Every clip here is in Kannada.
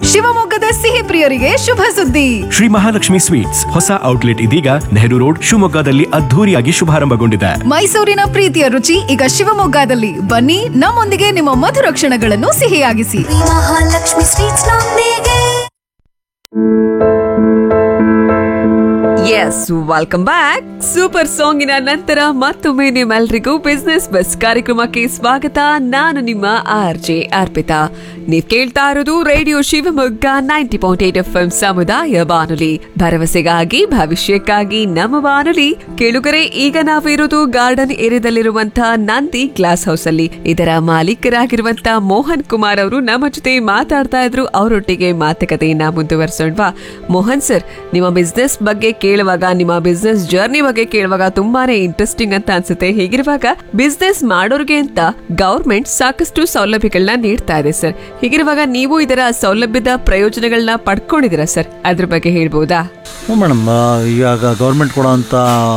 ಶಿವಮೊಗ್ಗದ ಸಿಹಿ ಪ್ರಿಯರಿಗೆ ಶುಭ ಸುದ್ದಿ ಶ್ರೀ ಮಹಾಲಕ್ಷ್ಮಿ ಸ್ವೀಟ್ಸ್ ಹೊಸ ಔಟ್ಲೆಟ್ ಇದೀಗ ನೆಹರು ರೋಡ್ ಶಿವಮೊಗ್ಗದಲ್ಲಿ ಅದ್ಧೂರಿಯಾಗಿ ಶುಭಾರಂಭಗೊಂಡಿದೆ ಮೈಸೂರಿನ ಪ್ರೀತಿಯ ರುಚಿ ಈಗ ಶಿವಮೊಗ್ಗದಲ್ಲಿ ಬನ್ನಿ ನಮ್ಮೊಂದಿಗೆ ನಿಮ್ಮ ಮಧುರ ಕ್ಷಣಗಳನ್ನು ಸಿಹಿಯಾಗಿಸಿ ಮಹಾಲಕ್ಷ್ಮಿ ಸ್ವೀಟ್ಸ್ ನೊಂದಿಗೆ ಎಸ್ ವೆಲ್ಕಮ್ ಬ್ಯಾಕ್ ಸೂಪರ್ ಸಾಂಗಿನ ನಂತರ ಮತ್ತೊಮ್ಮೆ ನಿಮ್ಮೆಲ್ರಿಗೂ ಬಿಸ್ನೆಸ್ ಬಸ್ ಕಾರ್ಯಕ್ರಮಕ್ಕೆ ಸ್ವಾಗತ ನಾನು ನಿಮ್ಮ ಆರ್ ಜೆ ಅರ್ಪಿತಾ ನೀವ್ ಕೇಳ್ತಾ ಇರೋದು radio Shivamogga ninety point eight F M ಸಮುದಾಯ ಬಾನುಲಿ ಭರವಸೆಗಾಗಿ ಭವಿಷ್ಯಕ್ಕಾಗಿ ನಮ್ಮ ಬಾನುಲಿ ಕೇಳುಗರೆ ಈಗ ನಾವಿರೋದು ಗಾರ್ಡನ್ ಏರಿಯಾದಲ್ಲಿರುವಂತಹ ನಂದಿ ಗ್ಲಾಸ್ ಹೌಸ್ ಅಲ್ಲಿ ಇದರ ಮಾಲೀಕರಾಗಿರುವಂತಹ ಮೋಹನ್ ಕುಮಾರ್ ಅವರು ನಮ್ಮ ಜೊತೆ ಮಾತಾಡ್ತಾ ಇದ್ರು ಅವರೊಟ್ಟಿಗೆ ಮಾತುಕತೆಯನ್ನ ಮುಂದುವರಿಸೋಣವಾ ಮೋಹನ್ ಸರ್ ನಿಮ್ಮ ಬಿಸ್ನೆಸ್ ಬಗ್ಗೆ ಕೇಳುವಾಗ ನಿಮ್ಮ ಬಿಸ್ನೆಸ್ ಜರ್ನಿ ಬಗ್ಗೆ ಕೇಳುವಾಗ ತುಂಬಾನೇ ಇಂಟ್ರೆಸ್ಟಿಂಗ್ ಅಂತ ಅನ್ಸುತ್ತೆ ಹೀಗಿರುವಾಗ ಬಿಸ್ನೆಸ್ ಮಾಡೋರ್ಗೆ ಅಂತ ಗೌರ್ಮೆಂಟ್ ಸಾಕಷ್ಟು ಸೌಲಭ್ಯಗಳನ್ನ ನೀಡ್ತಾ ಇದೆ ಸರ್ ಹೀಗಿರುವಾಗ ನೀವು ಇದರ ಸೌಲಭ್ಯದ ಪ್ರಯೋಜನಗಳನ್ನ ಪಡ್ಕೊಂಡಿದ್ದೀರಾ ಸರ್ ಅದ್ರ ಬಗ್ಗೆ ಹೇಳ್ಬೋದಾ ಹ್ಞೂ ಮೇಡಮ್ ಇವಾಗ ಗೌರ್ಮೆಂಟ್ ಕೊಡೋವಂಥ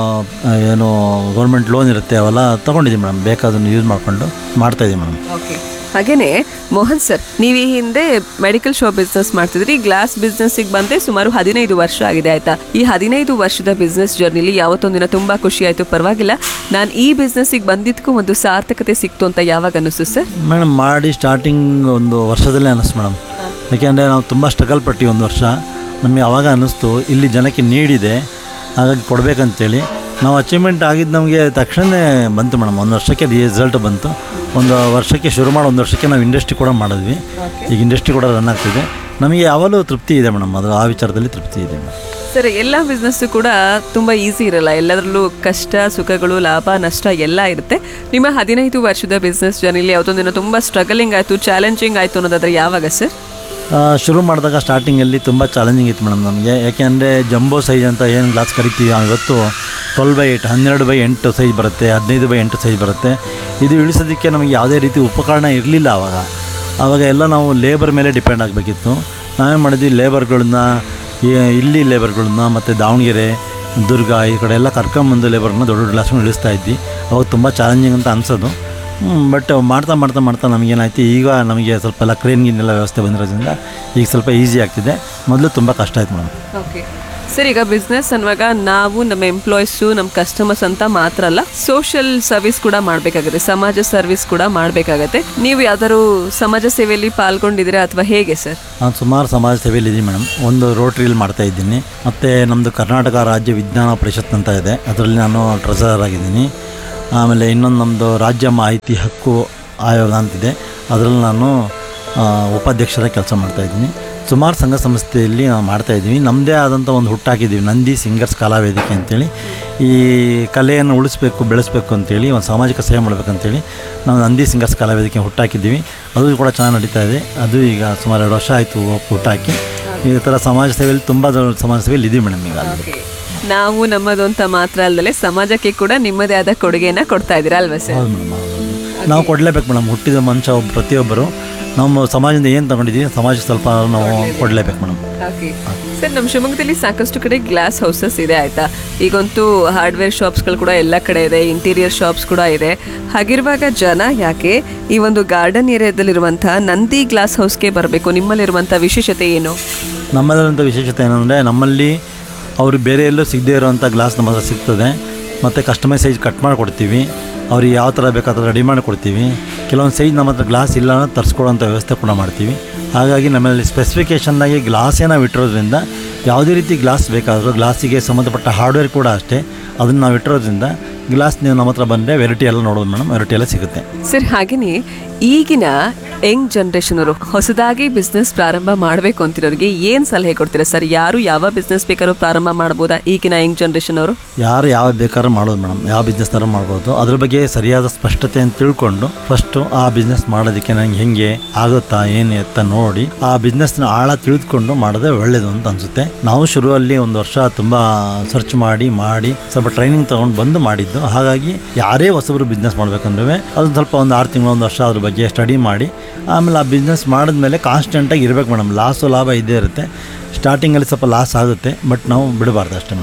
ಆ, ಏನು ಗೌರ್ಮೆಂಟ್ ಲೋನ್ ಇರುತ್ತೆ ಅವೆಲ್ಲ ತೊಗೊಂಡಿದ್ದೀವಿ ಮೇಡಮ್ ಬೇಕಾದನ್ನು ಯೂಸ್ ಮಾಡಿಕೊಂಡು ಮಾಡ್ತಾಯಿದ್ದೀವಿ ಮೇಡಮ್ ಓಕೆ ಹಾಗೇನೆ ಮೋಹನ್ ಸರ್ ನೀವು ಈ ಹಿಂದೆ ಮೆಡಿಕಲ್ ಶಾಪ್ ಬಿಸ್ನೆಸ್ ಮಾಡ್ತಿದ್ರಿ ಗ್ಲಾಸ್ ಬಿಸ್ನೆಸ್ ಬಂದೆ ಸುಮಾರು ಹದಿನೈದು ವರ್ಷ ಆಗಿದೆ ಆಯ್ತಾ ಈ ಹದಿನೈದು ವರ್ಷದ ಬಿಸ್ನೆಸ್ ಜರ್ನಿಲಿ ಯಾವತ್ತೊಂದಿನ ತುಂಬಾ ಖುಷಿ ಆಯ್ತು ಪರವಾಗಿಲ್ಲ ನಾನು ಈ ಬಿಸ್ನೆಸ್ಸಿಗೆ ಬಂದಿದ್ದಕ್ಕೂ ಒಂದು ಸಾರ್ಥಕತೆ ಸಿಕ್ತು ಅಂತ ಯಾವಾಗ ಅನಿಸ್ತು ಸರ್ ಮೇಡಮ್ ಮಾಡಿ ಸ್ಟಾರ್ಟಿಂಗ್ ಒಂದು ವರ್ಷದಲ್ಲೇ ಅನ್ನಿಸ್ತು ಮೇಡಮ್ ಯಾಕೆಂದರೆ ನಾವು ತುಂಬ ಸ್ಟ್ರಗಲ್ ಪಟ್ಟು ಒಂದು ವರ್ಷ ನಮಗೆ ಆವಾಗ ಅನ್ನಿಸ್ತು ಇಲ್ಲಿ ಜನಕ್ಕೆ ನೀಡಿದೆ ಹಾಗಾಗಿ ಕೊಡಬೇಕಂತೇಳಿ ನಾವು ಅಚೀವ್ಮೆಂಟ್ ಆಗಿದ್ದು ನಮಗೆ ತಕ್ಷಣ ಬಂತು ಮೇಡಮ್ ಒಂದು ವರ್ಷಕ್ಕೆ ರಿಸಲ್ಟ್ ಬಂತು ಒಂದು ವರ್ಷಕ್ಕೆ ಶುರು ಮಾಡಿ ಒಂದು ವರ್ಷಕ್ಕೆ ನಾವು ಇಂಡಸ್ಟ್ರಿ ಕೂಡ ಮಾಡಿದ್ವಿ ಈಗ ಇಂಡಸ್ಟ್ರಿ ಕೂಡ ರನ್ ಆಗ್ತಿದೆ ನಮಗೆ ಯಾವಾಗಲೂ ತೃಪ್ತಿ ಇದೆ ಮೇಡಮ್ ಅದು ಆ ವಿಚಾರದಲ್ಲಿ ತೃಪ್ತಿ ಇದೆ ಮೇಡಮ್ ಸರ್ ಎಲ್ಲ ಬಿಸ್ನೆಸ್ಸು ಕೂಡ ತುಂಬಾ ಈಸಿ ಇರಲ್ಲ ಎಲ್ಲದರಲ್ಲೂ ಕಷ್ಟ ಸುಖಗಳು ಲಾಭ ನಷ್ಟ ಎಲ್ಲ ಇರುತ್ತೆ ನಿಮ್ಮ ಹದಿನೈದು ವರ್ಷದ ಬಿಸ್ನೆಸ್ ಜರ್ನಿಲಿ ಯಾವುದೊಂದಿನ ತುಂಬಾ ಸ್ಟ್ರಗಲಿಂಗ್ ಆಯ್ತು ಚಾಲೆಂಜಿಂಗ್ ಆಯ್ತು ಅನ್ನೋದಾದ್ರೆ ಯಾವಾಗ ಸರ್ ಆ, ಶುರು ಮಾಡಿದಾಗ ಸ್ಟಾರ್ಟಿಂಗಲ್ಲಿ ತುಂಬ ಚಾಲೆಂಜಿಂಗ್ ಇತ್ತು ಮೇಡಮ್ ನಮಗೆ ಯಾಕೆಂದರೆ ಜಂಬೋ ಸೈಜ್ ಅಂತ ಏನು ಗ್ಲಾಸ್ ಕರಿತೀವಿ ನಾವು ಇವತ್ತು ಟ್ವೆಲ್ ಬೈ ಏಯ್ಟ್ ಹನ್ನೆರಡು ಬೈ ಎಂಟು ಸೈಜ್ ಬರುತ್ತೆ ಹದಿನೈದು ಬೈ ಎಂಟು ಸೈಜ್ ಬರುತ್ತೆ ಇದು ಇಳಿಸೋದಕ್ಕೆ ನಮಗೆ ಯಾವುದೇ ರೀತಿ ಉಪಕರಣ ಇರಲಿಲ್ಲ ಆವಾಗ ಆವಾಗ ಎಲ್ಲ ನಾವು ಲೇಬರ್ ಮೇಲೆ ಡಿಪೆಂಡ್ ಆಗಬೇಕಿತ್ತು ನಾವೇನು ಮಾಡಿದ್ವಿ ಲೇಬರ್ಗಳನ್ನ ಈ- ಇಲ್ಲಿ ಲೇಬರ್ಗಳನ್ನ ಮತ್ತು ದಾವಣಗೆರೆ ದುರ್ಗ ಈ ಕಡೆ ಎಲ್ಲ ಕರ್ಕೊಂಬಂದು ಲೇಬರ್ನ ದೊಡ್ಡ ದೊಡ್ಡ ಗ್ಲಾಸ್ಗಳನ್ನ ಇಳಿಸ್ತಾ ಇದ್ವಿ ಅವಾಗ ತುಂಬ ಚಾಲೆಂಜಿಂಗ್ ಅಂತ ಅನ್ಸೋದು ಬಟ್ ಮಾಡ್ತಾ ಮಾಡ್ತಾ ಮಾಡ್ತಾ ನಮಗೇನಾಯ್ತು ಈಗ ನಮಗೆ ಸ್ವಲ್ಪ ಎಲ್ಲ ಕ್ರೇನ್ಗಿನ್ನೆಲ್ಲ ವ್ಯವಸ್ಥೆ ಬಂದಿರೋದ್ರಿಂದ ಈಗ ಸ್ವಲ್ಪ ಈಸಿ ಆಗ್ತಿದೆ ಮೊದಲು ತುಂಬ ಕಷ್ಟ ಆಯ್ತು ಮೇಡಮ್ ಓಕೆ ಸರ್ ಈಗ ಬಿಸ್ನೆಸ್ ಅನ್ನುವಾಗ ನಾವು ನಮ್ಮ ಎಂಪ್ಲಾಯೀಸು ನಮ್ಮ ಕಸ್ಟಮರ್ಸ್ ಅಂತ ಮಾತ್ರ ಅಲ್ಲ ಸೋಷಿಯಲ್ ಸರ್ವಿಸ್ ಕೂಡ ಮಾಡಬೇಕಾಗುತ್ತೆ ಸಮಾಜ ಸರ್ವಿಸ್ ಕೂಡ ಮಾಡಬೇಕಾಗತ್ತೆ ನೀವು ಯಾವ್ದಾದ್ರು ಸಮಾಜ ಸೇವೆಯಲ್ಲಿ ಪಾಲ್ಗೊಂಡಿದ್ದೀರಾ ಅಥವಾ ಹೇಗೆ ಸರ್ ನಾನು ಸುಮಾರು ಸಮಾಜ ಸೇವೆಯಲ್ಲಿ ಇದ್ದೀನಿ ಮೇಡಮ್ ಒಂದು ರೋಟ್ರಿಯಲ್ಲಿ ಮಾಡ್ತಾ ಇದ್ದೀನಿ ಮತ್ತು ನಮ್ಮದು ಕರ್ನಾಟಕ ರಾಜ್ಯ ವಿಜ್ಞಾನ ಪರಿಷತ್ ಅಂತ ಇದೆ ಅದರಲ್ಲಿ ನಾನು ಟ್ರೆಸರರ್ ಆಗಿದ್ದೀನಿ ಆಮೇಲೆ ಇನ್ನೊಂದು ನಮ್ಮದು ರಾಜ್ಯ ಮಾಹಿತಿ ಹಕ್ಕು ಆಯೋಗ ಅಂತಿದೆ ಅದರಲ್ಲಿ ನಾನು ಆ, ಉಪಾಧ್ಯಕ್ಷರಾಗಿ ಕೆಲಸ ಮಾಡ್ತಾಯಿದ್ದೀನಿ ಸುಮಾರು ಸಂಘ ಸಂಸ್ಥೆಯಲ್ಲಿ ನಾವು ಮಾಡ್ತಾಯಿದ್ದೀವಿ ನಮ್ಮದೇ ಆದಂಥ ಒಂದು ಹುಟ್ಟಾಕಿದ್ದೀವಿ ನಂದಿ ಸಿಂಗರ್ಸ್ ಕಲಾವೇದಿಕೆ ಅಂತೇಳಿ ಈ ಕಲೆಯನ್ನು ಉಳಿಸ್ಬೇಕು ಬೆಳೆಸಬೇಕು ಅಂತೇಳಿ ಒಂದು ಸಾಮಾಜಿಕ ಸೇವೆ ಮಾಡಬೇಕಂತೇಳಿ ನಾವು ನಂದಿ ಸಿಂಗರ್ಸ್ ಕಲಾವೇದಿಕೆ ಹುಟ್ಟಾಕಿದ್ದೀವಿ ಅದು ಕೂಡ ಚೆನ್ನಾಗಿ ನಡೀತಾ ಇದೆ ಅದು ಈಗ ಸುಮಾರು ಎರಡು ವರ್ಷ ಆಯಿತು ಹುಟ್ಟಾಕಿ ಈ ಥರ ಸಮಾಜ ಸೇವೆಯಲ್ಲಿ ತುಂಬ ದೊಡ್ಡ ಸಮಾಜ ಸೇವೆಯಲ್ಲಿ ಇದ್ದೀವಿ ಮೇಡಮ್ ಈಗ ಅಲ್ಲಿ ನಾವು ನಮ್ಮದು ಅಂತ ಮಾತ್ರ ಅಲ್ಲದೆ ಸಮಾಜಕ್ಕೆ ಕೂಡ ನಿಮ್ಮದೇ ಆದ ಕೊಡುಗೆಯನ್ನ ಕೊಡ್ತಾ ಇದ್ದೀರಾ ಅಲ್ವಾ ಸರ್ ಹೌದು ಮೇಡಮ್ ಹೌದು ನಾವು ಕೊಡಲೇಬೇಕು ಮೇಡಮ್ ಹುಟ್ಟಿದ ಮನುಷ್ಯ ಒಬ್ಬ ಪ್ರತಿಯೊಬ್ಬರು ನಮ್ಮ ಸಮಾಜದಿಂದ ಏನು ತಗೊಂಡಿದ್ದೀವಿ ಸಮಾಜಕ್ಕೆ ಸ್ವಲ್ಪ ನಾವು ಕೊಡಲೇಬೇಕು ಮೇಡಮ್ ಓಕೆ ಸರ್ ನಮ್ಮ ಶಿವಮೊಗ್ಗದಲ್ಲಿ ಸಾಕಷ್ಟು ಕಡೆ ಗ್ಲಾಸ್ ಹೌಸಸ್ ಇದೆ ಆಯ್ತಾ ಈಗಂತೂ ಹಾರ್ಡ್ವೇರ್ ಶಾಪ್ಸ್ಗಳು ಕೂಡ ಎಲ್ಲ ಕಡೆ ಇದೆ ಇಂಟೀರಿಯರ್ ಶಾಪ್ಸ್ ಕೂಡ ಇದೆ ಹಾಗಿರುವಾಗ ಜನ ಯಾಕೆ ಈ ಒಂದು ಗಾರ್ಡನ್ ಏರಿಯಾದಲ್ಲಿರುವಂತಹ ನಂದಿ ಗ್ಲಾಸ್ ಹೌಸ್ಗೆ ಬರಬೇಕು ನಿಮ್ಮಲ್ಲಿರುವಂತಹ ವಿಶೇಷತೆ ಏನು ನಮ್ಮಲ್ಲಿರುವಂಥ ವಿಶೇಷತೆ ಏನಂದರೆ ನಮ್ಮಲ್ಲಿ ಅವರು ಬೇರೆ ಎಲ್ಲೂ ಸಿಗದೇ ಇರೋವಂಥ ಗ್ಲಾಸ್ ನಮ್ಮ ಹತ್ರ ಸಿಗ್ತದೆ ಮತ್ತು ಕಸ್ಟಮೈಸ್ ಸೈಜ್ ಕಟ್ ಮಾಡಿ ಕೊಡ್ತೀವಿ ಅವ್ರಿಗೆ ಯಾವ ಥರ ಬೇಕು ಆ ಥರ ರೆಡಿ ಮಾಡಿ ಕೊಡ್ತೀವಿ ಕೆಲವೊಂದು ಸೈಜ್ ನಮ್ಮ ಹತ್ರ ಗ್ಲಾಸ್ ಇಲ್ಲ ಅನ್ನೋದು ತರಿಸ್ಕೊಡೋಂಥ ವ್ಯವಸ್ಥೆ ಕೂಡ ಮಾಡ್ತೀವಿ ಹಾಗಾಗಿ ನಮ್ಮಲ್ಲಿ ಸ್ಪೆಸಿಫಿಕೇಷನ್ನಾಗಿ ಗ್ಲಾಸೇ ನಾವು ಇಟ್ಟಿರೋದ್ರಿಂದ ಯಾವುದೇ ರೀತಿ ಗ್ಲಾಸ್ ಬೇಕಾದರೂ ಗ್ಲಾಸಿಗೆ ಸಂಬಂಧಪಟ್ಟ ಹಾರ್ಡ್ವೇರ್ ಕೂಡ ಅಷ್ಟೇ ಅದನ್ನು ನಾವು ಇಟ್ಟಿರೋದ್ರಿಂದ ಗ್ಲಾಸ್ ನೀವು ನಮ್ಮ ಹತ್ರ ಬಂದರೆ ವೆರೈಟಿ ಎಲ್ಲ ನೋಡೋದು ಮೇಡಮ್ ವೆರೈಟಿ ಎಲ್ಲ ಸಿಗುತ್ತೆ ಸರ್ ಹಾಗೆಯೇ ಈಗಿನ ಯಂಗ್ ಜನರೇಷನ್ ಅವರು ಹೊಸದಾಗಿ ಬಿಸ್ನೆಸ್ ಪ್ರಾರಂಭ ಮಾಡಬೇಕು ಅಂತಿರೋರಿಗೆ ಏನು ಸಲಹೆ ಕೊಡ್ತೀರಾ ಸರ್ ಯಾರು ಯಾವ ಬಿಸ್ನೆಸ್ ಬೇಕಾದ್ರೂ ಪ್ರಾರಂಭ ಮಾಡ್ಬೋದಾ ಈಗಿನ ಯಂಗ್ ಜನರೇಷನ್ ಅವರು ಯಾರು ಯಾವ ಬೇಕಾದ್ರೂ ಮಾಡ್ಬೋದು ಮೇಡಮ್ ಯಾವ ಬಿಸ್ನೆಸ್ ಥರ ಮಾಡ್ಬೋದು ಅದ್ರ ಬಗ್ಗೆ ಸರಿಯಾದ ಸ್ಪಷ್ಟತೆಯನ್ನು ತಿಳ್ಕೊಂಡು ಫಸ್ಟು ಆ ಬಿಸ್ನೆಸ್ ಮಾಡೋದಕ್ಕೆ ನಂಗೆ ಹೆಂಗೆ ಆಗುತ್ತಾ ಏನು ಎತ್ತ ನೋಡಿ ಆ ಬಿಸ್ನೆಸ್ನ ಆಳ ತಿಳಿದುಕೊಂಡು ಮಾಡೋದೇ ಒಳ್ಳೇದು ಅಂತ ಅನಿಸುತ್ತೆ ನಾವು ಶುರುವಲ್ಲಿ ಒಂದು ವರ್ಷ ತುಂಬ ಸರ್ಚ್ ಮಾಡಿ ಮಾಡಿ ಸ್ವಲ್ಪ ಟ್ರೈನಿಂಗ್ ತೊಗೊಂಡು ಬಂದು ಮಾಡಿದ್ದು ಹಾಗಾಗಿ ಯಾರೇ ಹೊಸಬರು ಬಿಸ್ನೆಸ್ ಮಾಡ್ಬೇಕಂದ್ರೆ ಅದೊಂದು ಸ್ವಲ್ಪ ಒಂದು ಆರು ತಿಂಗಳು ಒಂದು ವರ್ಷ ಅದ್ರ ಬಗ್ಗೆ ಸ್ಟಡಿ ಮಾಡಿ ಆಮೇಲೆ ಆ ಬಿಸ್ನೆಸ್ ಮಾಡಿದ್ಮೇಲೆ ಕಾನ್ಸ್ಟೆಂಟಾಗಿ ಇರಬೇಕು ಮೇಡಮ್ ಲಾಸು ಲಾಭ ಇದ್ದೇ ಇರುತ್ತೆ ಸ್ಟಾರ್ಟಿಂಗಲ್ಲಿ ಸ್ವಲ್ಪ ಲಾಸ್ ಆಗುತ್ತೆ ಬಟ್ ನಾವು ಬಿಡಬಾರ್ದು ಅಷ್ಟೇ ಮೇಡಮ್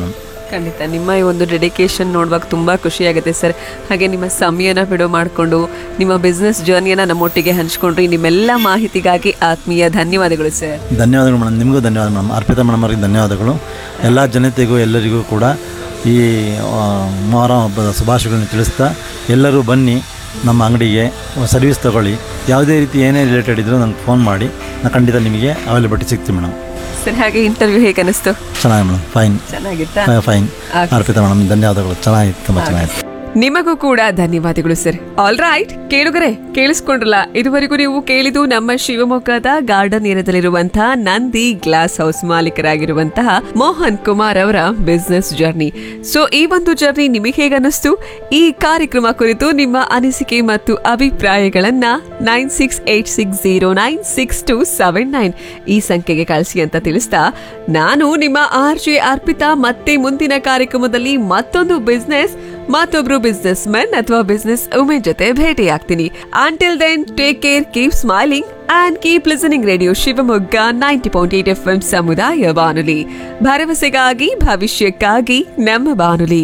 ಖಂಡಿತ ನಿಮ್ಮ ಈ ಒಂದು ಡೆಡಿಕೇಶನ್ ನೋಡುವಾಗ ತುಂಬ ಖುಷಿಯಾಗುತ್ತೆ ಸರ್ ಹಾಗೆ ನಿಮ್ಮ ಸಮಯನ ಬಿಡು ಮಾಡಿಕೊಂಡು ನಿಮ್ಮ ಬಿಸ್ನೆಸ್ ಜರ್ನಿಯನ್ನು ನಮ್ಮೊಟ್ಟಿಗೆ ಹಂಚ್ಕೊಂಡ್ರಿ ನಿಮ್ಮೆಲ್ಲ ಮಾಹಿತಿಗಾಗಿ ಆತ್ಮೀಯ ಧನ್ಯವಾದಗಳು ಸರ್ ಧನ್ಯವಾದಗಳು ಮೇಡಮ್ ನಿಮಗೂ ಧನ್ಯವಾದ ಮೇಡಮ್ ಅರ್ಪಿತಾ ಮೇಡಮ್ ಅವರಿಗೆ ಧನ್ಯವಾದಗಳು ಎಲ್ಲ ಜನತೆಗೂ ಎಲ್ಲರಿಗೂ ಕೂಡ ಈ ಆ, ಮೊಹರಂ ಹಬ್ಬದ ಶುಭಾಶಯಗಳನ್ನು ತಿಳಿಸ್ತಾ ಎಲ್ಲರೂ ಬನ್ನಿ ನಮ್ಮ ಅಂಗಡಿಗೆ ಸರ್ವಿಸ್ ತಗೊಳ್ಳಿ ಯಾವುದೇ ರೀತಿ ಏನೇ ರಿಲೇಟೆಡ್ ಇದ್ದರೂ ನಂಗೆ ಫೋನ್ ಮಾಡಿ ನಾನು ಖಂಡಿತ ನಿಮಗೆ ಅವೈಲಬಿಲಿಟಿ ಸಿಗ್ತೀನಿ ಮೇಡಮ್ ಸರ್ ಹಾಗೆ ಇಂಟರ್ವ್ಯೂ ಹೇಗೆ ಅನಿಸ್ತು ಚೆನ್ನಾಗಿ ಮೇಡಮ್ ಫೈನ್ ಚೆನ್ನಾಗಿತ್ತಾ ಫೈನ್ Okay. ಅರ್ಪಿತಾ ಮೇಡಮ್ ಧನ್ಯವಾದಗಳು ಚೆನ್ನಾಗಿತ್ತು ತುಂಬ ಚೆನ್ನಾಗಿತ್ತು ನಿಮಗೂ ಕೂಡ ಧನ್ಯವಾದಗಳು ಸರ್ ಆಲ್ ರೈಟ್ ಕೇಳುಗರೆ ಕೇಳಿಸ್ಕೊಂಡ್ರಲ್ಲ ಇದುವರೆಗೂ ನೀವು ಕೇಳಿದು ನಮ್ಮ ಶಿವಮೊಗ್ಗದ ಗಾರ್ಡನ್ ಏರಿಯಾದಲ್ಲಿರುವಂತಹ ನಂದಿ ಗ್ಲಾಸ್ ಹೌಸ್ ಮಾಲೀಕರಾಗಿರುವಂತಹ ಮೋಹನ್ ಕುಮಾರ್ ಅವರ ಬಿಸ್ನೆಸ್ ಜರ್ನಿ ಸೊ ಈ ಒಂದು ಜರ್ನಿ ನಿಮಗೆ ಹೇಗನ್ನಿಸ್ತು ಈ ಕಾರ್ಯಕ್ರಮ ಕುರಿತು ನಿಮ್ಮ ಅನಿಸಿಕೆ ಮತ್ತು ಅಭಿಪ್ರಾಯಗಳನ್ನ nine six eight six zero nine six two seven nine ಈ ಸಂಖ್ಯೆಗೆ ಕಳಿಸಿ ಅಂತ ತಿಳಿಸ್ತಾ ನಾನು ನಿಮ್ಮ ಆರ್ ಜೆ ಅರ್ಪಿತಾ ಮತ್ತೆ ಮುಂದಿನ ಕಾರ್ಯಕ್ರಮದಲ್ಲಿ ಮತ್ತೊಂದು ಬಿಸ್ನೆಸ್ ಮತ್ತೊಬ್ರು ಬಿಸ್ನೆಸ್ ಮೆನ್ ಅಥವಾ ಬಿಸ್ನೆಸ್ ವುಮೆನ್ ಜೊತೆ ಭೇಟಿಯಾಗ್ತೀನಿ until then take care keep smiling and keep listening radio Shivamogga ninety point eight F M ಸಮುದಾಯ ಬಾನುಲಿ ಭರವಸೆಗಾಗಿ ಭವಿಷ್ಯಕ್ಕಾಗಿ ನಮ್ಮ ಬಾನುಲಿ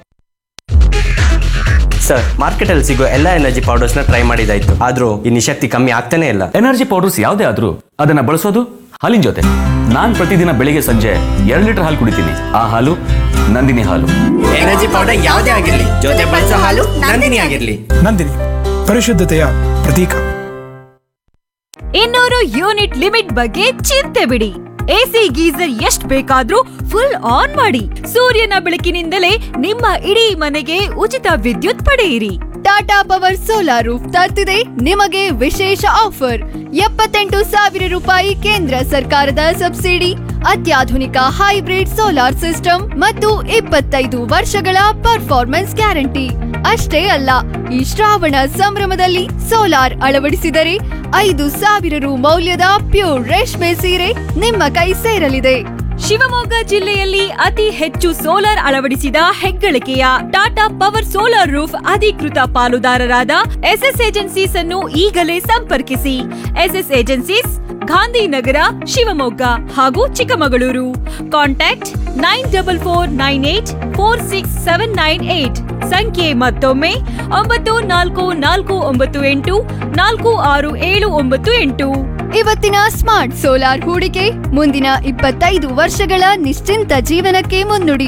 ಸರ್ ಮಾರ್ಕೆಟಲ್ಲಿ ಸಿಗೋ ಎಲ್ಲ ಎನರ್ಜಿ ಪೌಡರ್ಸ್ನ ಟ್ರೈ ಮಾಡಿದಾಯ್ತು ಆದ್ರೂ ಈ ನಿಶಕ್ತಿ ಕಮ್ಮಿ ಆಗ್ತಾನೆ ಇಲ್ಲ ಎನರ್ಜಿ ಪೌಡರ್ಸ್ ಯಾವುದೇ ಆದ್ರೂ ಅದನ್ನ ಬಳಸೋದು ಹಾಲಿನ ಜೊತೆ ನಾನ್ ಪ್ರತಿದಿನ ಬೆಳಿಗ್ಗೆ ಸಂಜೆ ಎರಡು ಲೀಟರ್ ಹಾಲು ಕುಡಿತೀನಿ ಆ ಹಾಲು ನಂದಿನಿ ಹಾಲು ಎನರ್ಜಿ ಪೌಡರ್ ಯಾವುದೇ ಆಗಿರ್ಲಿ ಜೊತೆ ಬಳಸೋ ಹಾಲು ನಂದಿನಿ ಆಗಿರ್ಲಿ ನಂದಿನಿ ಪರಿಶುದ್ಧತೆಯ ಪ್ರತೀಕ ಇನ್ನೂರು ಯೂನಿಟ್ ಲಿಮಿಟ್ ಬಗ್ಗೆ ಚಿಂತೆ ಬಿಡಿ ಎಸಿ ಗೀಸರ್ ಎಷ್ಟ್ ಬೇಕಾದ್ರೂ ಫುಲ್ ಆನ್ ಮಾಡಿ ಸೂರ್ಯನ ಬೆಳಕಿನಿಂದಲೇ ನಿಮ್ಮ ಇಡೀ ಮನೆಗೆ ಉಚಿತ ವಿದ್ಯುತ್ ಪಡೆಯಿರಿ ಟಾಟಾ ಪವರ್ ಸೋಲಾರ್ ರೂಫ್ ತರ್ತಿದೆ ನಿಮಗೆ ವಿಶೇಷ ಆಫರ್ ಎಪ್ಪತ್ತೆಂಟು ಸಾವಿರ ರೂಪಾಯಿ ಕೇಂದ್ರ ಸರ್ಕಾರದ ಸಬ್ಸಿಡಿ ಅತ್ಯಾಧುನಿಕ ಹೈಬ್ರಿಡ್ ಸೋಲಾರ್ ಸಿಸ್ಟಮ್ ಮತ್ತು ಇಪ್ಪತ್ತೈದು ವರ್ಷಗಳ ಪರ್ಫಾರ್ಮೆನ್ಸ್ ಗ್ಯಾರಂಟಿ ಅಷ್ಟೇ ಅಲ್ಲ ಈ ಶ್ರಾವಣ ಸಂಭ್ರಮದಲ್ಲಿ ಸೋಲಾರ್ ಅಳವಡಿಸಿದರೆ ಐದು ಸಾವಿರ ರು ಮೌಲ್ಯದ ಪ್ಯೂರ್ ರೇಷ್ಮೆ ಸೀರೆ ನಿಮ್ಮ ಕೈ ಸೇರಲಿದೆ ಶಿವಮೊಗ್ಗ ಜಿಲ್ಲೆಯಲ್ಲಿ ಅತಿ ಹೆಚ್ಚು ಸೋಲಾರ್ ಅಳವಡಿಸಿದ ಹೆಗ್ಗಳಿಕೆಯ ಟಾಟಾ ಪವರ್ ಸೋಲಾರ್ ರೂಫ್ ಅಧಿಕೃತ ಪಾಲುದಾರರಾದ ಎಸ್ಎಸ್ ಏಜೆನ್ಸೀಸ್ ಅನ್ನು ಈಗಲೇ ಸಂಪರ್ಕಿಸಿ ಎಸ್ಎಸ್ ಏಜೆನ್ಸೀಸ್ ಗಾಂಧಿನಗರ ಶಿವಮೊಗ್ಗ ಹಾಗೂ Chikkamagaluru contact nine double four nine eight four six seven nine eight ಸಂಖ್ಯೆ ಮತ್ತೊಮ್ಮೆ ಒಂಬತ್ತು ನಾಲ್ಕು ನಾಲ್ಕು ಒಂಬತ್ತು ಎಂಟು ನಾಲ್ಕು ಆರು ಏಳು ಒಂಬತ್ತು ಎಂಟು ಇವತ್ತಿನ ಸ್ಮಾರ್ಟ್ ಸೋಲಾರ್ ಹೂಡಿಕೆ ಮುಂದಿನ ಇಪ್ಪತ್ತೈದು ವರ್ಷಗಳ ನಿಶ್ಚಿಂತ ಜೀವನಕ್ಕೆ ಮುನ್ನುಡಿ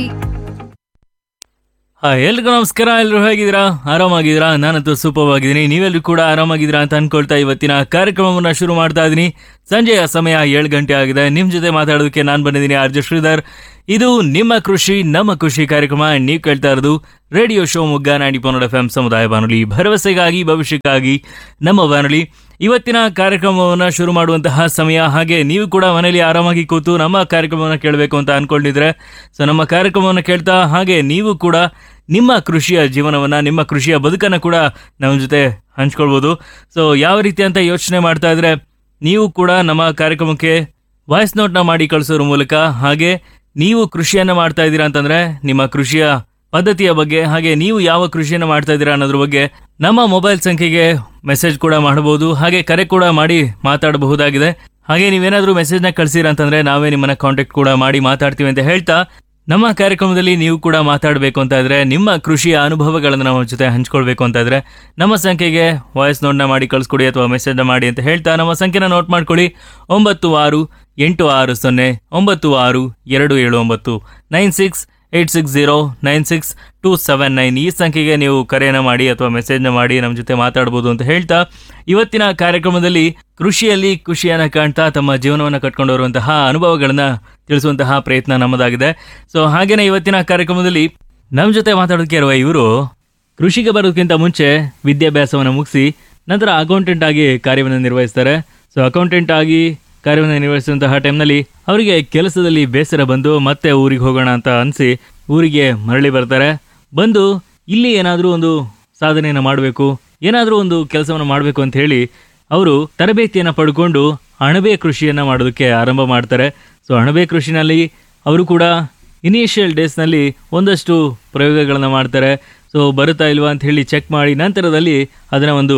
ಹಾಯ್ ಎಲ್ರಿಗೂ ನಮಸ್ಕಾರ ಎಲ್ಲರೂ ಹೇಗಿದ್ದೀರಾ ಆರಾಮಾಗಿದ್ದೀರಾ ನಾನಂತೂ ಸೂಪರ್ ಆಗಿದ್ದೀನಿ ನೀವೆಲ್ಲರೂ ಕೂಡ ಆರಾಮಾಗಿದ್ದೀರಾ ಅಂತ ಅನ್ಕೊಳ್ತಾ ಇವತ್ತಿನ ಕಾರ್ಯಕ್ರಮವನ್ನು ಶುರು ಮಾಡ್ತಾ ಇದ್ದೀನಿ ಸಂಜೆಯ ಸಮಯ ಏಳು ಗಂಟೆ ಆಗಿದೆ ನಿಮ್ಮ ಜೊತೆ ಮಾತಾಡೋದಕ್ಕೆ ನಾನು ಬಂದಿದ್ದೀನಿ ಆರ್ಜೆ ಶ್ರೀಧರ್ ಇದು ನಿಮ್ಮ ಕೃಷಿ ನಮ್ಮ ಕೃಷಿ ಕಾರ್ಯಕ್ರಮ ನೀವು ಕೇಳ್ತಾ ಇರೋದು ರೇಡಿಯೋ ಶೋ ಮುಗ್ಗ ನಾಡಿ ಪನ್ನಡ ಎಫ್ ಎಂ ಸಮುದಾಯ ಬಾನುಲಿ ಭರವಸೆಗಾಗಿ ಭವಿಷ್ಯಕ್ಕಾಗಿ ನಮ್ಮ ಬಾನುಲಿ ಇವತ್ತಿನ ಕಾರ್ಯಕ್ರಮವನ್ನು ಶುರು ಮಾಡುವಂತಹ ಸಮಯ ಹಾಗೆ ನೀವು ಕೂಡ ಮನೆಯಲ್ಲಿ ಆರಾಮಾಗಿ ಕೂತು ನಮ್ಮ ಕಾರ್ಯಕ್ರಮವನ್ನು ಕೇಳಬೇಕು ಅಂತ ಅನ್ಕೊಂಡಿದ್ರೆ ಸೊ ನಮ್ಮ ಕಾರ್ಯಕ್ರಮವನ್ನು ಕೇಳ್ತಾ ಹಾಗೆ ನೀವು ಕೂಡ ನಿಮ್ಮ ಕೃಷಿಯ ಜೀವನವನ್ನು ನಿಮ್ಮ ಕೃಷಿಯ ಬದುಕನ್ನು ಕೂಡ ನಮ್ಮ ಜೊತೆ ಹಂಚ್ಕೊಳ್ಬೋದು ಸೊ ಯಾವ ರೀತಿ ಅಂತ ಯೋಚನೆ ಮಾಡ್ತಾ ಇದ್ರೆ ನೀವು ಕೂಡ ನಮ್ಮ ಕಾರ್ಯಕ್ರಮಕ್ಕೆ ವಾಯ್ಸ್ ನೋಟ್ನ ಮಾಡಿ ಕಳಿಸೋದ್ರ ಮೂಲಕ ಹಾಗೆ ನೀವು ಕೃಷಿಯನ್ನ ಮಾಡ್ತಾ ಇದ್ದೀರಾ ಅಂತಂದ್ರೆ ನಿಮ್ಮ ಕೃಷಿಯ ಪದ್ಧತಿಯ ಬಗ್ಗೆ ಹಾಗೆ ನೀವು ಯಾವ ಕೃಷಿಯನ್ನು ಮಾಡ್ತಾ ಇದ್ದೀರಾ ಅನ್ನೋದ್ರ ಬಗ್ಗೆ ನಮ್ಮ ಮೊಬೈಲ್ ಸಂಖ್ಯೆಗೆ ಮೆಸೇಜ್ ಕೂಡ ಮಾಡಬಹುದು ಹಾಗೆ ಕರೆ ಕೂಡ ಮಾಡಿ ಮಾತಾಡಬಹುದಾಗಿದೆ ಹಾಗೆ ನೀವೇನಾದ್ರೂ ಮೆಸೇಜ್ನ ಕಳಿಸಿರ ಅಂತಂದ್ರೆ ನಾವೇ ನಿಮ್ಮನ್ನ ಕಾಂಟ್ಯಾಕ್ಟ್ ಕೂಡ ಮಾಡಿ ಮಾತಾಡ್ತೀವಿ ಅಂತ ಹೇಳ್ತಾ ನಮ್ಮ ಕಾರ್ಯಕ್ರಮದಲ್ಲಿ ನೀವು ಕೂಡ ಮಾತಾಡಬೇಕು ಅಂತ ಇದ್ರೆ ನಿಮ್ಮ ಕೃಷಿಯ ಅನುಭವಗಳನ್ನು ನಮ್ಮ ಜೊತೆ ಹಂಚ್ಕೊಳ್ಬೇಕು ಅಂತ ಇದ್ರೆ ನಮ್ಮ ಸಂಖ್ಯೆಗೆ ವಾಯ್ಸ್ ನೋಟ್ನ ಮಾಡಿ ಕಳಿಸ್ಕೊಡಿ ಅಥವಾ ಮೆಸೇಜ್ನ ಮಾಡಿ ಅಂತ ಹೇಳ್ತಾ ನಮ್ಮ ಸಂಖ್ಯೆನ ನೋಟ್ ಮಾಡ್ಕೊಳ್ಳಿ ಒಂಬತ್ತು ಆರು ಎಂಟು ಆರು ಸೊನ್ನೆ ಒಂಬತ್ತು ಆರು ಎರಡು ಏಳು ಒಂಬತ್ತು nine six eight six zero nine six two seven nine ಈ ಸಂಖ್ಯೆಗೆ ನೀವು ಕರೆಯನ್ನು ಮಾಡಿ ಅಥವಾ ಮೆಸೇಜ್ನ ಮಾಡಿ ನಮ್ಮ ಜೊತೆ ಮಾತಾಡ್ಬೋದು ಅಂತ ಹೇಳ್ತಾ ಇವತ್ತಿನ ಕಾರ್ಯಕ್ರಮದಲ್ಲಿ ಕೃಷಿಯಲ್ಲಿ ಖುಷಿಯನ್ನು ಕಾಣ್ತಾ ತಮ್ಮ ಜೀವನವನ್ನು ಕಟ್ಕೊಂಡು ಬರುವಂತಹ ಅನುಭವಗಳನ್ನ ತಿಳಿಸುವಂತಹ ಪ್ರಯತ್ನ ನಮ್ಮದಾಗಿದೆ ಸೊ ಹಾಗೇನೆ ಇವತ್ತಿನ ಕಾರ್ಯಕ್ರಮದಲ್ಲಿ ನಮ್ಮ ಜೊತೆ ಮಾತಾಡೋದಕ್ಕೆ ಇರುವ ಇವರು ಕೃಷಿಗೆ ಬರೋದಕ್ಕಿಂತ ಮುಂಚೆ ವಿದ್ಯಾಭ್ಯಾಸವನ್ನು ಮುಗಿಸಿ ನಂತರ ಅಕೌಂಟೆಂಟ್ ಆಗಿ ಕಾರ್ಯವನ್ನು ನಿರ್ವಹಿಸ್ತಾರೆ ಸೊ ಅಕೌಂಟೆಂಟ್ ಆಗಿ ಕಾರ್ಯವನ್ನು ನಿರ್ವಹಿಸಿದಂತಹ ಟೈಮ್ನಲ್ಲಿ ಅವರಿಗೆ ಕೆಲಸದಲ್ಲಿ ಬೇಸರ ಬಂದು ಮತ್ತೆ ಊರಿಗೆ ಹೋಗೋಣ ಅಂತ ಅನಿಸಿ ಊರಿಗೆ ಮರಳಿ ಬರ್ತಾರೆ ಬಂದು ಇಲ್ಲಿ ಏನಾದರೂ ಒಂದು ಸಾಧನೆಯನ್ನು ಮಾಡಬೇಕು ಏನಾದರೂ ಒಂದು ಕೆಲಸವನ್ನು ಮಾಡಬೇಕು ಅಂತ ಹೇಳಿ ಅವರು ತರಬೇತಿಯನ್ನು ಪಡ್ಕೊಂಡು ಅಣಬೆ ಕೃಷಿಯನ್ನು ಮಾಡೋದಕ್ಕೆ ಆರಂಭ ಮಾಡ್ತಾರೆ ಸೊ ಅಣಬೆ ಕೃಷಿನಲ್ಲಿ ಅವರು ಕೂಡ ಇನಿಷಿಯಲ್ ಡೇಸ್ನಲ್ಲಿ ಒಂದಷ್ಟು ಪ್ರಯೋಗಗಳನ್ನು ಮಾಡ್ತಾರೆ ಸೊ ಬರುತ್ತಾ ಇಲ್ವಾ ಅಂತ ಹೇಳಿ ಚೆಕ್ ಮಾಡಿ ನಂತರದಲ್ಲಿ ಅದನ್ನು ಒಂದು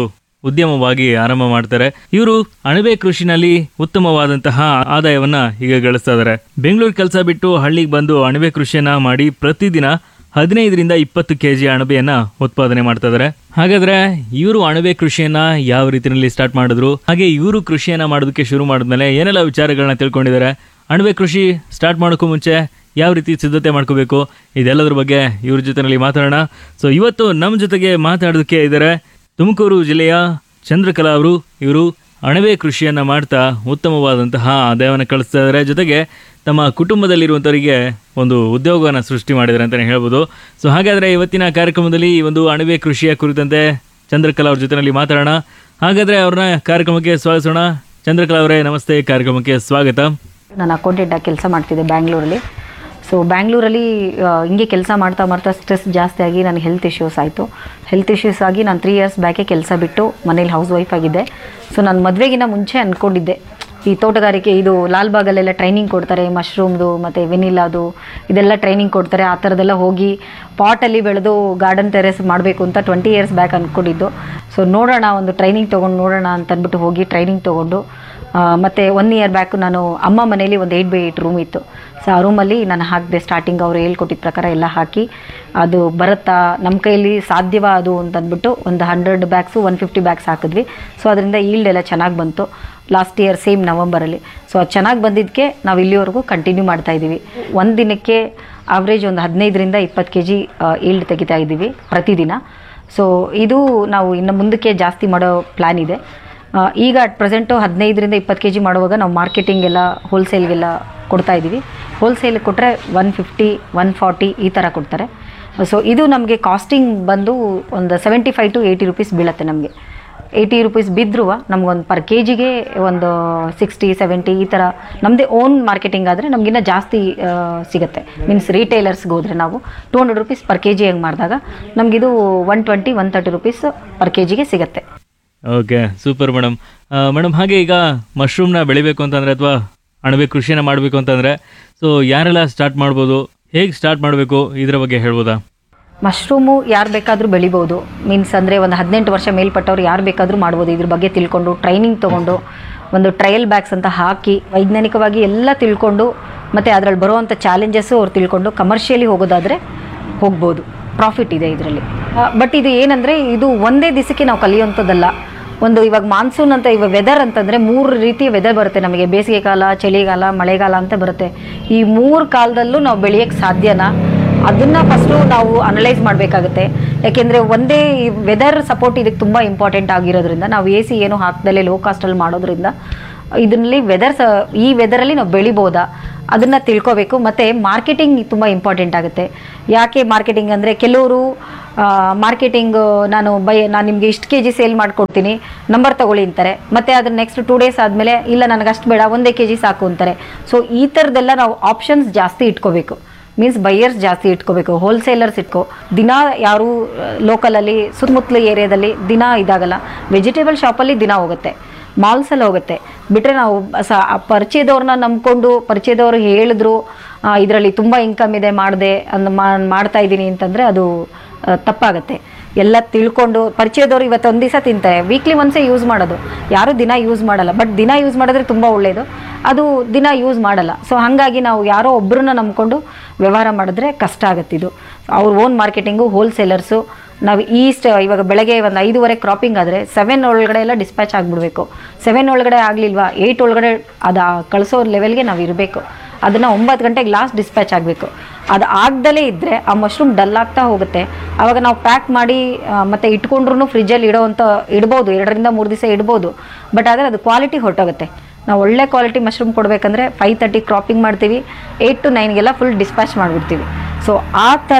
ಉದ್ಯಮವಾಗಿ ಆರಂಭ ಮಾಡ್ತಾರೆ ಇವರು ಅಣಬೆ ಕೃಷಿನಲ್ಲಿ ಉತ್ತಮವಾದಂತಹ ಆದಾಯವನ್ನ ಈಗ ಗಳಿಸ್ತಾ ಇದ್ದಾರೆ ಬೆಂಗಳೂರು ಕೆಲಸ ಬಿಟ್ಟು ಹಳ್ಳಿಗೆ ಬಂದು ಅಣಬೆ ಕೃಷಿಯನ್ನ ಮಾಡಿ ಪ್ರತಿದಿನ ಹದಿನೈದರಿಂದ ಇಪ್ಪತ್ತು ಕೆಜಿ ಅಣಬೆಯನ್ನ ಉತ್ಪಾದನೆ ಮಾಡ್ತಾ ಇದಾರೆ ಹಾಗಾದ್ರೆ ಇವರು ಅಣಬೆ ಕೃಷಿಯನ್ನ ಯಾವ ರೀತಿಯಲ್ಲಿ ಸ್ಟಾರ್ಟ್ ಮಾಡಿದ್ರು ಹಾಗೆ ಇವರು ಕೃಷಿಯನ್ನ ಮಾಡೋದಕ್ಕೆ ಶುರು ಮಾಡಿದ್ಮೇಲೆ ಏನೆಲ್ಲ ವಿಚಾರಗಳನ್ನ ತಿಳ್ಕೊಂಡಿದ್ದಾರೆ ಅಣಬೆ ಕೃಷಿ ಸ್ಟಾರ್ಟ್ ಮಾಡೋಕ್ಕೂ ಮುಂಚೆ ಯಾವ ರೀತಿ ಸಿದ್ಧತೆ ಮಾಡ್ಕೋಬೇಕು ಇದೆಲ್ಲದ್ರ ಬಗ್ಗೆ ಇವ್ರ ಜೊತೆನಲ್ಲಿ ಮಾತಾಡೋಣ ಸೊ ಇವತ್ತು ನಮ್ಮ ಜೊತೆಗೆ ಮಾತಾಡೋದಕ್ಕೆ ಇದ್ದಾರೆ ತುಮಕೂರು ಜಿಲ್ಲೆಯ ಚಂದ್ರಕಲಾ ಅವರು ಇವರು ಅಣಬೆ ಕೃಷಿಯನ್ನ ಮಾಡ್ತಾ ಉತ್ತಮವಾದಂತಹ ಆದಾಯವನ್ನು ಕಳಿಸ್ತಾ ಇದ್ದಾರೆ ಜೊತೆಗೆ ತಮ್ಮ ಕುಟುಂಬದಲ್ಲಿರುವಂಥವರಿಗೆ ಒಂದು ಉದ್ಯೋಗವನ್ನು ಸೃಷ್ಟಿ ಮಾಡಿದ್ದಾರೆ ಅಂತಲೇ ಹೇಳ್ಬೋದು ಸೊ ಹಾಗಾದರೆ ಇವತ್ತಿನ ಕಾರ್ಯಕ್ರಮದಲ್ಲಿ ಈ ಒಂದು ಅಣಬೆ ಕೃಷಿಯ ಕುರಿತಂತೆ ಚಂದ್ರಕಲಾ ಅವ್ರ ಜೊತೆನಲ್ಲಿ ಮಾತಾಡೋಣ ಹಾಗಾದರೆ ಅವ್ರನ್ನ ಕಾರ್ಯಕ್ರಮಕ್ಕೆ ಸ್ವಾಗತಿಸೋಣ ಚಂದ್ರಕಲಾ ಅವರೇ ನಮಸ್ತೆ ಕಾರ್ಯಕ್ರಮಕ್ಕೆ ಸ್ವಾಗತ ನಾನು ಅಕೌಂಟೆಂಟ್ ಆಗಿ ಕೆಲಸ ಮಾಡ್ತಿದ್ದೆ ಬ್ಯಾಂಗ್ಳೂರಲ್ಲಿ ಸೊ ಬ್ಯಾಂಗ್ಳೂರಲ್ಲಿ ಆ, ಹಿಂಗೆ ಕೆಲಸ ಮಾಡ್ತಾ ಮಾಡ್ತಾ ಸ್ಟ್ರೆಸ್ ಜಾಸ್ತಿ ಆಗಿ ನನಗೆ ಹೆಲ್ತ್ ಇಶ್ಯೂಸ್ ಆಯಿತು ಹೆಲ್ತ್ ಇಶ್ಯೂಸ್ ಆಗಿ ನಾನು ತ್ರೀ ಇಯರ್ಸ್ ಬ್ಯಾಕೆ ಕೆಲಸ ಬಿಟ್ಟು ಮನೇಲಿ ಹೌಸ್ ವೈಫ್ ಆಗಿದ್ದೆ ಸೊ ನಾನು ಮದುವೆಗಿನ ಮುಂಚೆ ಅಂದ್ಕೊಂಡಿದ್ದೆ ಈ ತೋಟಗಾರಿಕೆ ಇದು ಲಾಲ್ಬಾಗಲ್ಲೆಲ್ಲ ಟ್ರೈನಿಂಗ್ ಕೊಡ್ತಾರೆ ಮಶ್ರೂಮ್ದು ಮತ್ತು ವೆನಿಲಾದು ಇದೆಲ್ಲ ಟ್ರೈನಿಂಗ್ ಕೊಡ್ತಾರೆ ಆ ಥರದ್ದೆಲ್ಲ ಹೋಗಿ ಪಾಟಲ್ಲಿ ಬೆಳೆದು ಗಾರ್ಡನ್ ಟೆರೆಸ್ ಮಾಡಬೇಕು ಅಂತ ಟ್ವೆಂಟಿ ಇಯರ್ಸ್ ಬ್ಯಾಕ್ ಅಂದ್ಕೊಂಡಿದ್ದು ಸೊ ನೋಡೋಣ ಒಂದು ಟ್ರೈನಿಂಗ್ ತೊಗೊಂಡು ನೋಡೋಣ ಅಂತ ಅಂದ್ಬಿಟ್ಟು ಹೋಗಿ ಟ್ರೈನಿಂಗ್ ತೊಗೊಂಡು ಆ, ಮತ್ತೆ ಒನ್ ಇಯರ್ ಬ್ಯಾಕ್ ನಾನು ಅಮ್ಮ ಮನೇಲಿ ಒಂದು ಏಯ್ಟ್ ಬೈ ಏಯ್ಟ್ ರೂಮ್ ಇತ್ತು ಸೊ ಆ ರೂಮಲ್ಲಿ ನಾನು ಹಾಕಿದೆ ಸ್ಟಾರ್ಟಿಂಗ್ ಅವರು ಹೇಳ್ಕೊಟ್ಟಿದ್ದ ಪ್ರಕಾರ ಎಲ್ಲ ಹಾಕಿ ಅದು ಬರುತ್ತಾ ನಮ್ಮ ಕೈಯಲ್ಲಿ ಸಾಧ್ಯವಾ ಅದು ಅಂತ ಅಂದ್ಬಿಟ್ಟು ಒಂದು hundred bags one fifty bags ಹಾಕಿದ್ವಿ ಸೊ ಅದರಿಂದ ಈಲ್ಡ್ ಎಲ್ಲ ಚೆನ್ನಾಗಿ ಬಂತು ಲಾಸ್ಟ್ ಇಯರ್ ಸೇಮ್ ನವಂಬರಲ್ಲಿ ಸೊ ಅದು ಚೆನ್ನಾಗಿ ಬಂದಿದ್ದಕ್ಕೆ ನಾವು ಇಲ್ಲಿವರೆಗೂ ಕಂಟಿನ್ಯೂ ಮಾಡ್ತಾ ಇದ್ದೀವಿ ಒಂದು ದಿನಕ್ಕೆ ಆವ್ರೇಜ್ ಒಂದು ಹದಿನೈದರಿಂದ ಇಪ್ಪತ್ತು ಕೆ ಜಿ ಈಲ್ಡ್ ತೆಗಿತಾ ಇದ್ದೀವಿ ಪ್ರತಿದಿನ ಸೊ ಇದು ನಾವು ಇನ್ನು ಮುಂದಕ್ಕೆ ಜಾಸ್ತಿ ಮಾಡೋ ಪ್ಲ್ಯಾನ್ ಇದೆ ಆ, ಈಗ ಅಟ್ ಪ್ರೆಸೆಂಟು ಹದಿನೈದರಿಂದ ಇಪ್ಪತ್ತು ಕೆ ಜಿ ಮಾಡುವಾಗ ನಾವು ಮಾರ್ಕೆಟಿಂಗೆಲ್ಲ ಹೋಲ್ಸೇಲ್ಗೆಲ್ಲ ಕೊಡ್ತಾ ಇದ್ದೀವಿ ಹೋಲ್ಸೇಲ್ ಕೊಟ್ಟರೆ ಒನ್ ಫಿಫ್ಟಿ ಒನ್ ಫಾರ್ಟಿ ಈ ಥರ ಕೊಡ್ತಾರೆ ಸೊ ಇದು ನಮಗೆ ಕಾಸ್ಟಿಂಗ್ ಬಂದು ಒಂದು seventy five to eighty rupees ಬೀಳುತ್ತೆ ನಮಗೆ ಏಯ್ಟಿ ರುಪೀಸ್ ಬಿದ್ದರೂ ನಮಗೊಂದು ಪರ್ ಕೆ ಜಿಗೆ ಒಂದು ಸಿಕ್ಸ್ಟಿ ಸೆವೆಂಟಿ ಈ ಥರ ನಮ್ಮದೇ ಓನ್ ಮಾರ್ಕೆಟಿಂಗ್ ಆದರೆ ನಮಗಿನ್ನ ಜಾಸ್ತಿ ಆ, ಸಿಗುತ್ತೆ ಮೀನ್ಸ್ ರೀಟೇಲರ್ಸ್ಗೆ ಹೋದರೆ ನಾವು two hundred rupees per K G ಹೆಂಗೆ ಮಾಡಿದಾಗ ನಮಗಿದು one twenty one thirty rupees per K ಜಿಗೆ ಸಿಗುತ್ತೆ ಓಕೆ ಸೂಪರ್ ಮೇಡಮ್ ಮೇಡಮ್ ಹಾಗೆ ಈಗ ಮಶ್ರೂಮ್ನ ಬೆಳಿಬೇಕು ಅಂತಂದರೆ ಅಥವಾ ಅಣಬೆ ಕೃಷಿನ ಮಾಡಬೇಕು ಅಂತಂದರೆ ಸೊ ಯಾರೆಲ್ಲ ಸ್ಟಾರ್ಟ್ ಮಾಡ್ಬೋದು ಹೇಗೆ ಸ್ಟಾರ್ಟ್ ಮಾಡಬೇಕು ಇದರ ಬಗ್ಗೆ ಹೇಳ್ಬೋದಾ ಮಶ್ರೂಮು ಯಾರು ಬೇಕಾದರೂ ಬೆಳಿಬೋದು ಮೀನ್ಸ್ ಅಂದರೆ ಒಂದು ಹದಿನೆಂಟು ವರ್ಷ ಮೇಲ್ಪಟ್ಟವ್ರು ಯಾರು ಬೇಕಾದರೂ ಮಾಡ್ಬೋದು ಇದ್ರ ಬಗ್ಗೆ ತಿಳ್ಕೊಂಡು ಟ್ರೈನಿಂಗ್ ತೊಗೊಂಡು ಒಂದು ಟ್ರಯಲ್ ಬ್ಯಾಗ್ಸ್ ಅಂತ ಹಾಕಿ ವೈಜ್ಞಾನಿಕವಾಗಿ ಎಲ್ಲ ತಿಳ್ಕೊಂಡು ಮತ್ತು ಅದರಲ್ಲಿ ಬರುವಂಥ ಚಾಲೆಂಜಸ್ಸು ಅವ್ರು ತಿಳ್ಕೊಂಡು ಕಮರ್ಷಿಯಲಿ ಹೋಗೋದಾದರೆ ಹೋಗ್ಬೋದು ಪ್ರಾಫಿಟ್ ಇದೆ ಇದರಲ್ಲಿ ಬಟ್ ಇದು ಏನಂದರೆ ಇದು ಒಂದೇ ದಿವಸಕ್ಕೆ ನಾವು ಕಲಿಯುವಂಥದ್ದಲ್ಲ ಒಂದು ಇವಾಗ ಮಾನ್ಸೂನ್ ಅಂತ ಇವಾಗ ವೆದರ್ ಅಂತಂದರೆ ಮೂರು ರೀತಿಯ ವೆದರ್ ಬರುತ್ತೆ ನಮಗೆ ಬೇಸಿಗೆ ಕಾಲ ಚಳಿಗಾಲ ಮಳೆಗಾಲ ಅಂತ ಬರುತ್ತೆ ಈ ಮೂರು ಕಾಲದಲ್ಲೂ ನಾವು ಬೆಳೆಯೋಕ್ಕೆ ಸಾಧ್ಯನಾ ಅದನ್ನ ಫಸ್ಟು ನಾವು ಅನಲೈಸ್ ಮಾಡಬೇಕಾಗುತ್ತೆ ಯಾಕೆಂದರೆ ಒಂದೇ ವೆದರ್ ಸಪೋರ್ಟ್ ಇದಕ್ಕೆ ತುಂಬ ಇಂಪಾರ್ಟೆಂಟ್ ಆಗಿರೋದ್ರಿಂದ ನಾವು ಎ ಸಿ ಏನು ಹಾಕ್ದಲ್ಲೇ ಲೋ ಕಾಸ್ಟಲ್ಲಿ ಮಾಡೋದ್ರಿಂದ ಇದರಲ್ಲಿ ವೆದರ್ ಸ ಈ ವೆದರಲ್ಲಿ ನಾವು ಬೆಳಿಬೋದಾ ಅದನ್ನು ತಿಳ್ಕೊಬೇಕು ಮತ್ತು ಮಾರ್ಕೆಟಿಂಗ್ ತುಂಬ ಇಂಪಾರ್ಟೆಂಟ್ ಆಗುತ್ತೆ ಯಾಕೆ ಮಾರ್ಕೆಟಿಂಗ್ ಅಂದರೆ ಕೆಲವರು ಮಾರ್ಕೆಟಿಂಗ್ ನಾನು ಬೈ ನಾನು ನಿಮಗೆ ಇಷ್ಟು ಕೆ ಜಿ ಸೇಲ್ ಮಾಡಿಕೊಡ್ತೀನಿ ನಂಬರ್ ತಗೊಳ್ಳಿ ಅಂತಾರೆ ಮತ್ತು ಅದ್ರ ನೆಕ್ಸ್ಟ್ ಟೂ ಡೇಸ್ ಆದಮೇಲೆ ಇಲ್ಲ ನನಗೆ ಅಷ್ಟು ಬೇಡ ಒಂದೇ ಕೆ ಜಿ ಸಾಕು ಅಂತಾರೆ ಸೊ ಈ ಥರದ್ದೆಲ್ಲ ನಾವು ಆಪ್ಷನ್ಸ್ ಜಾಸ್ತಿ ಇಟ್ಕೋಬೇಕು ಮೀನ್ಸ್ ಬೈಯರ್ಸ್ ಜಾಸ್ತಿ ಇಟ್ಕೋಬೇಕು ಹೋಲ್ಸೇಲರ್ಸ್ ಇಟ್ಕೋ ದಿನ ಯಾರು ಲೋಕಲಲ್ಲಿ ಸುತ್ತಮುತ್ತಲ ಏರಿಯಾದಲ್ಲಿ ದಿನ ಇದಾಗಲ್ಲ ವೆಜಿಟೇಬಲ್ ಶಾಪಲ್ಲಿ ದಿನ ಹೋಗುತ್ತೆ ಮಾಲ್ಸಲ್ಲಿ ಹೋಗುತ್ತೆ ಬಿಟ್ಟರೆ ನಾವು ಸ ಪರಿಚಯದವ್ರನ್ನ ನಂಬ್ಕೊಂಡು ಪರಿಚಯದವ್ರು ಹೇಳಿದ್ರು ಇದರಲ್ಲಿ ತುಂಬ ಇನ್ಕಮ್ ಇದೆ ಮಾಡಿದೆ ಅಂದ್ ಮಾಡ್ತಾ ಇದ್ದೀನಿ ಅಂತಂದರೆ ಅದು ಆ, ತಪ್ಪಾಗುತ್ತೆ ಎಲ್ಲ ತಿಳ್ಕೊಂಡು ಪರಿಚಯದವ್ರು ಇವತ್ತು ಒಂದು ದಿವಸ ತಿಂತಾರೆ ವೀಕ್ಲಿ ಒನ್ಸೇ ಯೂಸ್ ಮಾಡೋದು ಯಾರು ದಿನ ಯೂಸ್ ಮಾಡಲ್ಲ ಬಟ್ ದಿನ ಯೂಸ್ ಮಾಡಿದ್ರೆ ತುಂಬ ಒಳ್ಳೆಯದು ಅದು ದಿನ ಯೂಸ್ ಮಾಡಲ್ಲ ಸೊ ಹಾಗಾಗಿ ನಾವು ಯಾರೋ ಒಬ್ಬರನ್ನ ನಂಬ್ಕೊಂಡು ವ್ಯವಹಾರ ಮಾಡಿದ್ರೆ ಕಷ್ಟ ಆಗುತ್ತಿದ್ದು ಅವ್ರ ಓನ್ ಮಾರ್ಕೆಟಿಂಗು ಹೋಲ್ಸೇಲರ್ಸು ನಾವು ಈಸ್ಟ್ ಇವಾಗ ಬೆಳಗ್ಗೆ ಒಂದು ಐದೂವರೆ ಕ್ರಾಪಿಂಗ್ ಆದರೆ ಸೆವೆನ್ ಒಳಗಡೆ ಎಲ್ಲ ಡಿಸ್ಪ್ಯಾಚ್ ಆಗಿಬಿಡ್ಬೇಕು ಸೆವೆನ್ ಒಳಗಡೆ ಆಗಲಿಲ್ವಾ ಏಯ್ಟ್ ಒಳಗಡೆ ಅದು ಕಳಿಸೋ ಲೆವೆಲ್ಗೆ ನಾವು ಇರಬೇಕು ಅದನ್ನು ಒಂಬತ್ತು ಗಂಟೆಗೆ ಲಾಸ್ಟ್ ಡಿಸ್ಪ್ಯಾಚ್ ಆಗಬೇಕು ಅದು ಆಗ್ದಲೇ ಇದ್ದರೆ ಆ ಮಶ್ರೂಮ್ ಡಲ್ ಆಗ್ತಾ ಹೋಗುತ್ತೆ ಆವಾಗ ನಾವು ಪ್ಯಾಕ್ ಮಾಡಿ ಆ, ಮತ್ತೆ ಇಟ್ಕೊಂಡ್ರು ಫ್ರಿಜ್ಜಲ್ಲಿ ಇಡೋವಂಥ ಇಡ್ಬೋದು ಎರಡರಿಂದ ಮೂರು ದಿವಸ ಇಡ್ಬೋದು ಬಟ್ ಆದರೆ ಅದು ಕ್ವಾಲಿಟಿ ಹೊರಟೋಗುತ್ತೆ ನಾವು ಒಳ್ಳೆ ಕ್ವಾಲಿಟಿ ಮಶ್ರೂಮ್ ಕೊಡಬೇಕಂದ್ರೆ ಫೈವ್ ತರ್ಟಿ ಕ್ರಾಪಿಂಗ್ ಮಾಡ್ತೀವಿ ಏಯ್ಟ್ ಟು ನೈನ್ಗೆಲ್ಲ ಫುಲ್ ಡಿಸ್ಪ್ಯಾಚ್ ಮಾಡಿಬಿಡ್ತೀವಿ ಸೊ ಆ ಥರ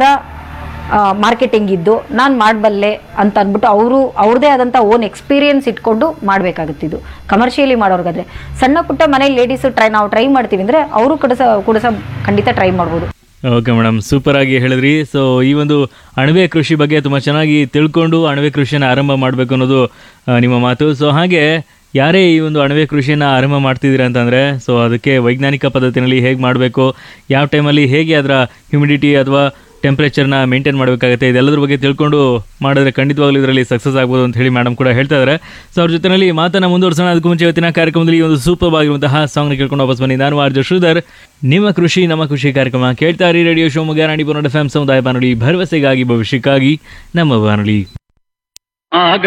ಮಾರ್ಕೆಟಿಂಗ್ ಇದ್ದು ನಾನು ಮಾಡಬಲ್ಲೆ ಅಂತ ಅಂದ್ಬಿಟ್ಟು ಅವರು ಅವ್ರದ್ದೇ ಆದಂಥ ಓನ್ ಎಕ್ಸ್ಪೀರಿಯನ್ಸ್ ಇಟ್ಕೊಂಡು ಮಾಡಬೇಕಾಗುತ್ತಿದ್ದು ಕಮರ್ಷಿಯಲಿ ಮಾಡೋರ್ಗಾದ್ರೆ ಸಣ್ಣ ಪುಟ್ಟ ಮನೇಲಿ ಲೇಡೀಸು ಟ್ರೈ ನಾವು ಟ್ರೈ ಮಾಡ್ತೀವಿ ಅಂದರೆ ಅವರು ಕಡಸ ಕೂಡ ಖಂಡಿತ ಟ್ರೈ ಮಾಡ್ಬೋದು ಓಕೆ ಮೇಡಮ್ ಸೂಪರ್ ಆಗಿ ಹೇಳಿದ್ರಿ ಸೊ ಈ ಒಂದು ಅಣಬೆ ಕೃಷಿ ಬಗ್ಗೆ ತುಂಬ ಚೆನ್ನಾಗಿ ತಿಳ್ಕೊಂಡು ಅಣಬೆ ಕೃಷಿಯನ್ನು ಆರಂಭ ಮಾಡಬೇಕು ಅನ್ನೋದು ಆ, ನಿಮ್ಮ ಮಾತು ಸೊ ಹಾಗೆ ಯಾರೇ ಈ ಒಂದು ಅಣಬೆ ಕೃಷಿಯನ್ನು ಆರಂಭ ಮಾಡ್ತಿದ್ದೀರಾ ಅಂತಂದರೆ ಸೊ ಅದಕ್ಕೆ ವೈಜ್ಞಾನಿಕ ಪದ್ಧತಿನಲ್ಲಿ ಹೇಗೆ ಮಾಡಬೇಕು ಯಾವ ಟೈಮಲ್ಲಿ ಹೇಗೆ ಅದರ ಹ್ಯುಮಿಡಿಟಿ ಅಥವಾ ಟೆಂಪ್ರೇಚರ್ನ ಮೇಂಟೈನ್ ಮಾಡಬೇಕಾಗುತ್ತೆ ಇದೆಲ್ಲದ್ರ ಬಗ್ಗೆ ತಿಳ್ಕೊಂಡು ಮಾಡಿದ್ರೆ ಖಂಡಿತವಾಗ್ಲೂ ಇದರಲ್ಲಿ ಸಕ್ಸಸ್ ಆಗ್ಬೋದು ಅಂತ ಹೇಳಿ ಮೇಡಮ್ ಕೂಡ ಹೇಳ್ತಾ ಇದ್ದಾರೆ ಸೊ ಅವ್ರ ಜೊತೆನಲ್ಲಿ ಮಾತನ್ನ ಮುಂದುವರ್ಸೋಣ ಅದಕ್ಕೂ ಮುಂಚೆ ಇವತ್ತಿನ ಕಾರ್ಯಕ್ರಮದಲ್ಲಿ ಈ ಒಂದು ಸೂಪರ್ ಆಗಿರುವಂತಹ ಸಾಂಗ್ನ ಕೇಳ್ಕೊಂಡು ವಾಪಸ್ ಬನ್ನಿ ನಾನು ಆರ್ಜ ಶ್ರೀಧರ್ ನಿಮ್ಮ ಕೃಷಿ ನಮ್ಮ ಖುಷಿ ಕಾರ್ಯಕ್ರಮ ಕೇಳ್ತಾ ಇರಿ ರೇಡಿಯೋ ಶಿವಮೊಗ್ಗ ನಾಡಿ ಪುನಡ ಎಫ್ ಸಮುದಾಯ ಬಾನುಲಿ ಭರವಸೆಗಾಗಿ ಭವಿಷ್ಯಕ್ಕಾಗಿ ನಮ್ಮ ಬಾನುಲಿ ಆಗ